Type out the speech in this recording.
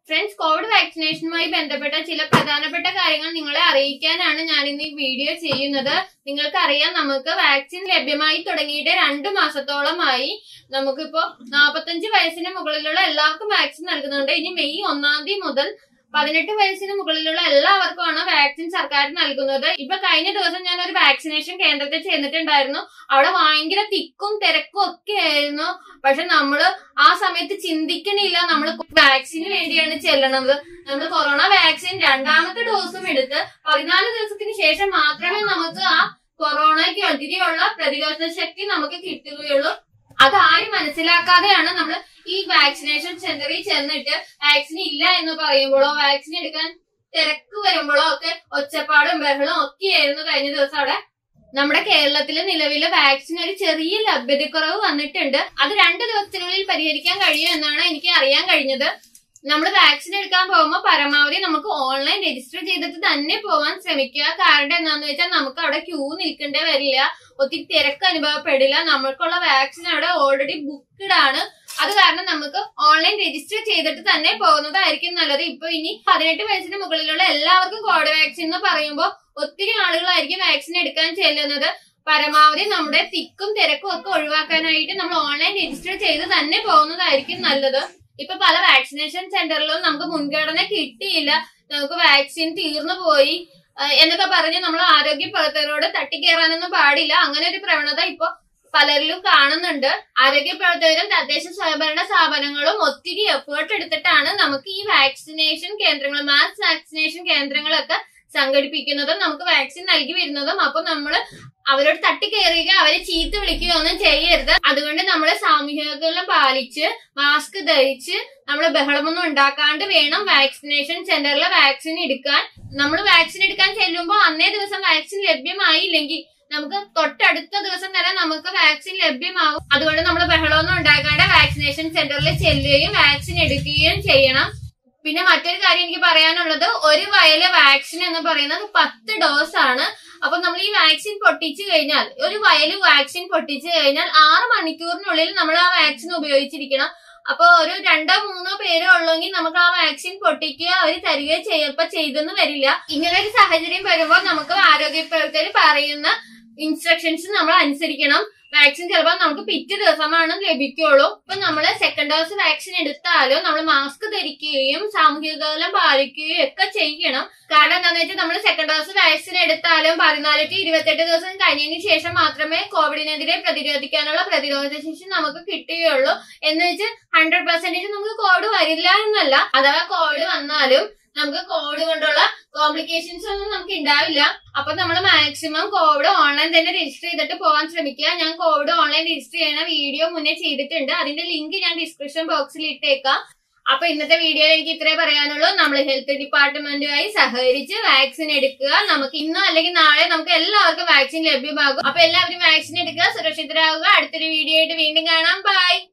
friends Covid വാക്സിനേഷനുമായി ബന്ധപ്പെട്ട ചില പ്രധാനപ്പെട്ട കാര്യങ്ങൾ നിങ്ങളെ അറിയിക്കാനാണ് ഞാൻ ഇന്ന് ഈ വീഡിയോ ചെയ്യുന്നത് നിങ്ങൾക്കറിയാം നമുക്ക് വാക്സിൻ ലഭ്യമായി തുടങ്ങിയിട്ട് രണ്ടു മാസത്തോളമായി നമുക്കിപ്പോ നാൽപ്പത്തഞ്ച് വയസ്സിന് മുകളിലുള്ള എല്ലാവർക്കും വാക്സിൻ നൽകുന്നുണ്ട് ഇനി മെയ് ഒന്നാം തീയതി മുതൽ പതിനെട്ട് വയസ്സിന് മുകളിലുള്ള എല്ലാവർക്കുമാണ് വാക്സിൻ സർക്കാർ നൽകുന്നത് ഇപ്പൊ കഴിഞ്ഞ ദിവസം ഞാൻ ഒരു വാക്സിനേഷൻ കേന്ദ്രത്തിൽ ചെന്നിട്ടുണ്ടായിരുന്നു അവിടെ ഭയങ്കര തിക്കും തിരക്കും ഒക്കെ ആയിരുന്നു പക്ഷെ നമ്മള് ആ സമയത്ത് ചിന്തിക്കണില്ല നമ്മൾ വാക്സിന് വേണ്ടിയാണ് ചെല്ലണത് നമ്മൾ കൊറോണ വാക്സിൻ രണ്ടാമത്തെ ഡോസും എടുത്ത് പതിനാല് ദിവസത്തിന് ശേഷം മാത്രമേ നമുക്ക് ആ കൊറോണയ്ക്ക് എതിരെയുള്ള പ്രതിരോധ ശക്തി നമുക്ക് കിട്ടുകയുള്ളൂ അത് ആരും മനസ്സിലാക്കാതെയാണ് നമ്മൾ ഈ വാക്സിനേഷൻ സെന്ററിൽ ചെന്നിട്ട് വാക്സിൻ ഇല്ല എന്ന് പറയുമ്പോഴോ വാക്സിൻ എടുക്കാൻ തിരക്ക് വരുമ്പോഴോ ഒക്കെ ഒച്ചപ്പാടും ബഹളവും ഒക്കെയായിരുന്നു കഴിഞ്ഞ ദിവസം അവിടെ നമ്മുടെ കേരളത്തിലെ നിലവിലെ വാക്സിൻ ഒരു ചെറിയ ലഭ്യതക്കുറവ് വന്നിട്ടുണ്ട് അത് രണ്ട് ദിവസത്തിനുള്ളിൽ പരിഹരിക്കാൻ കഴിയും എന്നാണ് എനിക്ക് അറിയാൻ കഴിഞ്ഞത് നമ്മൾ വാക്സിൻ എടുക്കാൻ പോകുമ്പോൾ പരമാവധി നമുക്ക് ഓൺലൈൻ രജിസ്റ്റർ ചെയ്തിട്ട് തന്നെ പോകാൻ ശ്രമിക്കുക കാരണം എന്താണെന്ന് വെച്ചാൽ നമുക്ക് അവിടെ ക്യൂ നിൽക്കേണ്ടി വരില്ല ഒത്തിരി തിരക്ക് അനുഭവപ്പെടില്ല നമ്മൾക്കുള്ള വാക്സിൻ അവിടെ ഓൾറെഡി ബുക്ക്ഡ് ആണ് അത് കാരണം നമുക്ക് ഓൺലൈൻ രജിസ്റ്റർ ചെയ്തിട്ട് തന്നെ പോകുന്നതായിരിക്കും നല്ലത് ഇപ്പൊ ഇനി പതിനെട്ട് വയസ്സിന് മുകളിലുള്ള എല്ലാവർക്കും കോവിഡ് വാക്സിൻ എന്ന് പറയുമ്പോൾ ഒത്തിരി ആളുകളായിരിക്കും വാക്സിൻ എടുക്കാൻ ചെല്ലുന്നത് പരമാവധി നമ്മുടെ തിക്കും തിരക്കും ഒക്കെ ഒഴിവാക്കാനായിട്ട് നമ്മൾ ഓൺലൈൻ രജിസ്റ്റർ ചെയ്ത് തന്നെ പോകുന്നതായിരിക്കും നല്ലത് ഇപ്പൊ പല വാക്സിനേഷൻ സെന്ററിലും നമുക്ക് മുൻഗണന കിട്ടിയില്ല നമുക്ക് വാക്സിൻ തീർന്നു പോയി ആഹ് എന്നൊക്കെ പറഞ്ഞ് നമ്മൾ ആരോഗ്യ പ്രവർത്തകരോട് തട്ടിക്കയറാനൊന്നും പാടില്ല അങ്ങനെ ഒരു പ്രവണത ഇപ്പൊ പലരിലും കാണുന്നുണ്ട് ആരോഗ്യ പ്രവർത്തകരും തദ്ദേശ സ്വയംഭരണ സ്ഥാപനങ്ങളും ഒത്തിരി എഫേർട്ട് എടുത്തിട്ടാണ് നമുക്ക് ഈ വാക്സിനേഷൻ കേന്ദ്രങ്ങൾ മാസ് വാക്സിനേഷൻ കേന്ദ്രങ്ങളൊക്കെ സംഘടിപ്പിക്കുന്നതും നമുക്ക് വാക്സിൻ നൽകി വരുന്നതും അപ്പൊ നമ്മൾ അവരോട് തട്ടിക്കയറുക അവരെ ചീത്ത വിളിക്കുകയോ ഒന്നും ചെയ്യരുത് അതുകൊണ്ട് നമ്മൾ സാമൂഹിക പാലിച്ച് മാസ്ക് ധരിച്ച് നമ്മൾ ബഹളമൊന്നും ഉണ്ടാക്കാണ്ട് വേണം വാക്സിനേഷൻ സെന്ററിലെ വാക്സിൻ എടുക്കാൻ നമ്മൾ വാക്സിൻ എടുക്കാൻ ചെല്ലുമ്പോൾ അന്നേ ദിവസം വാക്സിൻ ലഭ്യമായില്ലെങ്കിൽ നമുക്ക് തൊട്ടടുത്ത ദിവസം തന്നെ നമുക്ക് വാക്സിൻ ലഭ്യമാവും അതുകൊണ്ട് നമ്മൾ ബഹളമൊന്നും ഉണ്ടാക്കാണ്ട് വാക്സിനേഷൻ സെന്ററിൽ ചെല്ലുകയും വാക്സിൻ എടുക്കുകയും ചെയ്യണം പിന്നെ മറ്റൊരു കാര്യം എനിക്ക് പറയാനുള്ളത് ഒരു വയല് വാക്സിൻ എന്ന് പറയുന്നത് പത്ത് ഡോസ് ആണ് അപ്പൊ നമ്മൾ ഈ വാക്സിൻ പൊട്ടിച്ചു കഴിഞ്ഞാൽ ഒരു വയല് വാക്സിൻ പൊട്ടിച്ചു കഴിഞ്ഞാൽ ആറ് മണിക്കൂറിനുള്ളിൽ നമ്മൾ ആ വാക്സിൻ ഉപയോഗിച്ചിരിക്കണം അപ്പൊ ഒരു രണ്ടോ മൂന്നോ പേരോ ഉള്ളെങ്കിൽ നമുക്ക് ആ വാക്സിൻ പൊട്ടിക്കുക അവർ തരികയോ ചിലപ്പോ ചെയ്തെന്ന് വരില്ല ഇങ്ങനെ ഒരു സാഹചര്യം വരുമ്പോൾ നമുക്ക് ആരോഗ്യ പ്രവർത്തകർ പറയുന്ന ഇൻസ്ട്രക്ഷൻസ് നമ്മൾ അനുസരിക്കണം വാക്സിൻ ചിലപ്പോൾ നമുക്ക് പിറ്റേ ദിവസമാണ് ലഭിക്കുള്ളൂ ഇപ്പൊ നമ്മൾ സെക്കൻഡ് ഡോസ് വാക്സിൻ എടുത്താലും നമ്മൾ മാസ്ക് ധരിക്കുകയും സാമൂഹിക അകലം പാലിക്കുകയും ഒക്കെ ചെയ്യണം കാരണം എന്താണെന്ന് വെച്ചാൽ നമ്മൾ സെക്കൻഡ് ഡോസ് വാക്സിൻ എടുത്താലും പതിനാല് ടു ഇരുപത്തെട്ട് ദിവസം കഴിഞ്ഞതിന് ശേഷം മാത്രമേ കോവിഡിനെതിരെ പ്രതിരോധിക്കാനുള്ള പ്രതിരോധ ശേഷി നമുക്ക് കിട്ടുകയുള്ളൂ എന്ന് വെച്ച് ഹൺഡ്രഡ് പെർസെന്റേജ് നമുക്ക് കോവിഡ് വരില്ല എന്നല്ല അഥവാ കോവിഡ് വന്നാലും നമുക്ക് കോവിഡ് കൊണ്ടുള്ള കോംപ്ലിക്കേഷൻസ് ഒന്നും നമുക്ക് ഉണ്ടാവില്ല അപ്പൊ നമ്മൾ മാക്സിമം കോവിഡ് ഓൺലൈൻ തന്നെ രജിസ്റ്റർ ചെയ്തിട്ട് പോകാൻ ശ്രമിക്കുക ഞാൻ കോവിഡ് ഓൺലൈൻ രജിസ്റ്റർ ചെയ്യുന്ന വീഡിയോ മുന്നേ ചെയ്തിട്ടുണ്ട് അതിന്റെ ലിങ്ക് ഞാൻ ഡിസ്ക്രിപ്ഷൻ ബോക്സിൽ ഇട്ടേക്കാം അപ്പൊ ഇന്നത്തെ വീഡിയോയിൽ എനിക്ക് ഇത്രേ പറയാനുള്ളൂ നമ്മൾ ഹെൽത്ത് ഡിപ്പാർട്ട്മെന്റുമായി സഹകരിച്ച് വാക്സിൻ എടുക്കുക നമുക്ക് ഇന്നോ അല്ലെങ്കിൽ നാളെ നമുക്ക് എല്ലാവർക്കും വാക്സിൻ ലഭ്യമാകും അപ്പൊ എല്ലാവരും വാക്സിൻ എടുക്കുക സുരക്ഷിതരാകുക അടുത്തൊരു വീഡിയോ ആയിട്ട് വീണ്ടും കാണാം ബൈ